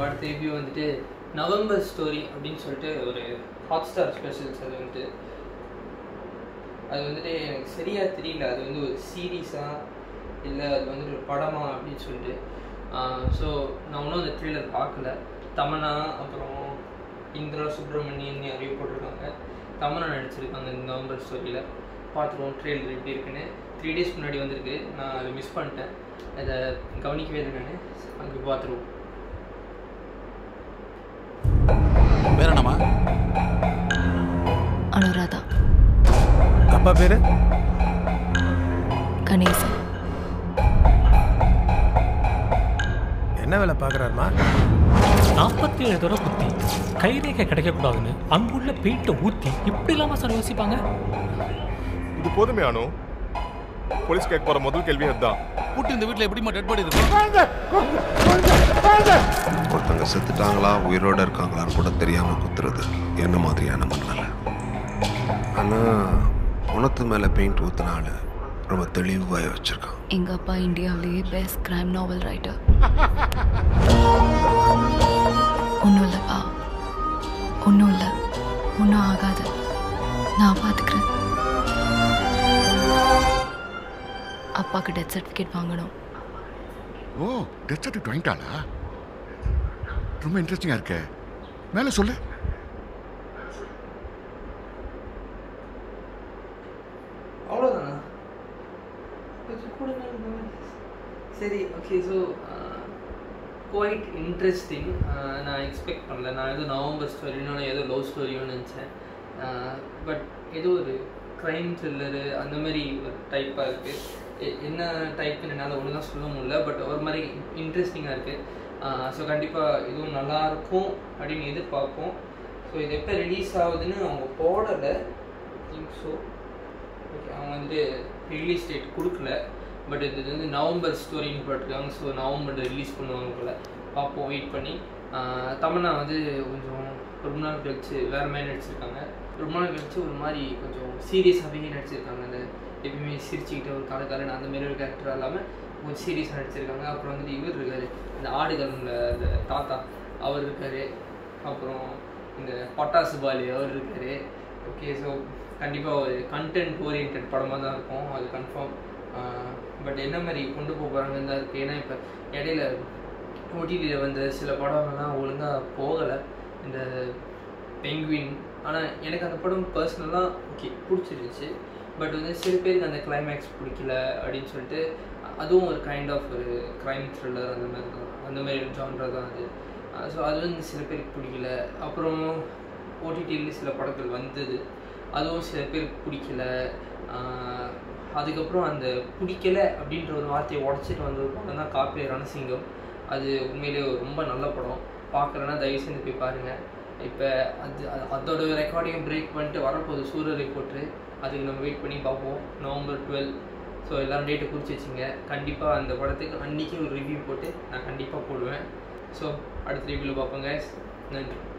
நம்ம அடுத்த ரிவ்யூ வந்துட்டு நவம்பர் ஸ்டோரி அப்படின்னு சொல்லிட்டு ஒரு ஹாட் ஸ்டார் ஸ்பெஷல்ஸ் அது வந்துட்டு அது வந்துட்டு எனக்கு சரியாக தெரியல அது வந்து ஒரு சீரீஸா இல்லை அது வந்துட்டு ஒரு படமா அப்படின்னு சொல்லிட்டு ஸோ நான் இன்னும் அந்த த்ரில்லர் பார்க்கல தமனா அப்புறம் இந்திரா சுப்பிரமணியன் யாரையும் போட்டிருக்காங்க தமனா நடிச்சிருக்காங்க இந்த நவம்பர் ஸ்டோரியில் பார்த்துருவோம் ட்ரெயிலர் எப்படி இருக்குன்னு த்ரீ டேஸ் முன்னாடி வந்திருக்கு நான் அதை மிஸ் பண்ணிட்டேன் அதை கவனிக்கவே இல்லை நான் அங்கே பார்த்துருவோம் வேற என்னம்மா அனுராதா அப்பா பேரு கணேசன் என்ன வேலை பார்க்குறாருமா நாற்பத்தி ஏழு தடவை குத்தி கைரேகை கிடைக்கக்கூடாதுன்னு அங்குள்ள பெயிண்ட்டை ஊற்றி இப்படி இல்லாமல் சார் யோசிப்பாங்க இது போதுமே அனு போலீஸ் கேட்க போற முதல் கேள்வி அதுதான் கூட்டு இந்த வீட்டில் எப்படிம்மா டெட் பாடி இருக்கு ஒருத்தங்க செத்துட்டாங்களா உயிரோட இருக்காங்களான்னு கூட தெரியாம குத்துறது என்ன மாதிரியான மண்ணல ஆனா உனத்து மேல பெயிண்ட் ஊத்தினால ரொம்ப தெளிவாக வச்சிருக்கான் எங்க அப்பா இந்தியாவிலேயே பெஸ்ட் கிரைம் நாவல் ரைட்டர் ஒன்றும் இல்லைப்பா ஒன்றும் இல்லை ஒன்றும் ஆகாது நான் பார்த்துக்கிறேன் அப்பாவுக்கு டெத் சர்டிஃபிகேட் வாங்கணும் ஓ டெத் சர்டிஃபிகேட் வாங்கிட்டாளா ரொம்ப இன்ட்ரெஸ்டிங்காக இருக்கே மேலே சொல்லு அவ்வளோதானா கொஞ்சம் கூட மேல இந்த மாதிரி. சரி ஓகே ஸோ குவைட் இன்ட்ரெஸ்டிங் நான் எக்ஸ்பெக்ட் பண்ணல நான் ஏதோ நவம்பர் ஸ்டோரினோட ஏதோ லவ் ஸ்டோரியோன்னு நினச்சேன் பட் ஏதோ ஒரு க்ரைம் த்ரில்லரு அந்த மாதிரி ஒரு டைப்பாக இருக்குது என்ன டைப்னு என்னால் ஒழுங்காக சொல்ல முடியல பட் ஒரு மாதிரி இன்ட்ரெஸ்டிங்காக இருக்குது ஸோ கண்டிப்பாக இதுவும் நல்லா இருக்கும் அப்படின்னு எதிர்பார்ப்போம் ஸோ இது எப்போ ரிலீஸ் ஆகுதுன்னு அவங்க போடலை திங்க் ஸோ ஓகே அவங்க வந்துட்டு ரிலீஸ் டேட் கொடுக்கல பட் இது வந்து நவம்பர் ஸ்டோரின்னு போட்டிருக்காங்க ஸோ நவம்பர் ரிலீஸ் பண்ணுவாங்க போல் பார்ப்போம் வெயிட் பண்ணி ஆஹ் தமன்னா வந்து கொஞ்சம் ரொம்ப நாள் கழிச்சு வேறு மாதிரி நடிச்சிருக்காங்க ரொம்ப நாள் கழிச்சு ஒரு மாதிரி கொஞ்சம் சீரியஸாகவே நடிச்சிருக்காங்க அந்த எப்பயுமே சிரிச்சுக்கிட்ட ஒரு கலக்காரன் அந்த மாதிரி ஒரு கேரக்டர் இல்லாமல் கொஞ்சம் சீரியஸாக நடிச்சிருக்காங்க அப்புறம் வந்துட்டு இவர் இருக்காரு இந்த ஆடுகள்ல அந்த தாத்தா அவர் இருக்காரு அப்புறம் இந்த பட்டாசு பாலி அவர் இருக்காரு ஓகே ஸோ கண்டிப்பாக ஒரு கண்டென்ட் ஓரியன்ட் படமாக தான் இருக்கும் அது கன்ஃபார்ம் பட் என்ன மாதிரி கொண்டு போக போகிறாங்கன்னு தான் இருக்குது ஏன்னா இப்போ இடையில ஓடிடியில் வந்த சில படங்கள்லாம் ஒழுங்காக போகலை இந்த பெங்குவின் ஆனால் எனக்கு அந்த படம் பர்சனலாக ஓகே பிடிச்சிருந்துச்சு பட் வந்து சில பேருக்கு அந்த கிளைமேக்ஸ் பிடிக்கல அப்படின்னு சொல்லிட்டு அதுவும் ஒரு கைண்ட் ஆஃப் ஒரு க்ரைம் த்ரில்லர் அந்த மாதிரி தான் அந்த மாதிரி ஜான்ரா தான் அது ஸோ அது வந்து சில பேருக்கு பிடிக்கல அப்புறம் ஓடிடியில் சில படங்கள் வந்தது அதுவும் சில பேருக்கு பிடிக்கல ஆஹ் அதுக்கப்புறம் அந்த பிடிக்கல அப்படின்ற ஒரு வார்த்தையை உடச்சிட்டு வந்த ஒரு படம் தான் காப்பிய ரணசிங்கம் அது உண்மையிலேயே ஒரு ரொம்ப நல்ல படம் பார்க்கலன்னா தயவு செஞ்சு போய் பாருங்கள் இப்போ அது அது- அதோட ரெக்கார்டிங் பிரேக் பண்ணிட்டு வரப்போகுது சூரிய ரிப்போர்ட்ரு அதுக்கு நம்ம வெயிட் பண்ணி பார்ப்போம் நவம்பர் டுவெல் ஸோ எல்லாரும் டேட்டை குறித்து வச்சுங்க கண்டிப்பாக அந்த படத்துக்கு அன்றைக்கி ஒரு ரிவ்யூ போட்டு நான் கண்டிப்பாக போடுவேன் ஸோ அடுத்த ரிவ்யூவில் பார்ப்போங்க நன்றி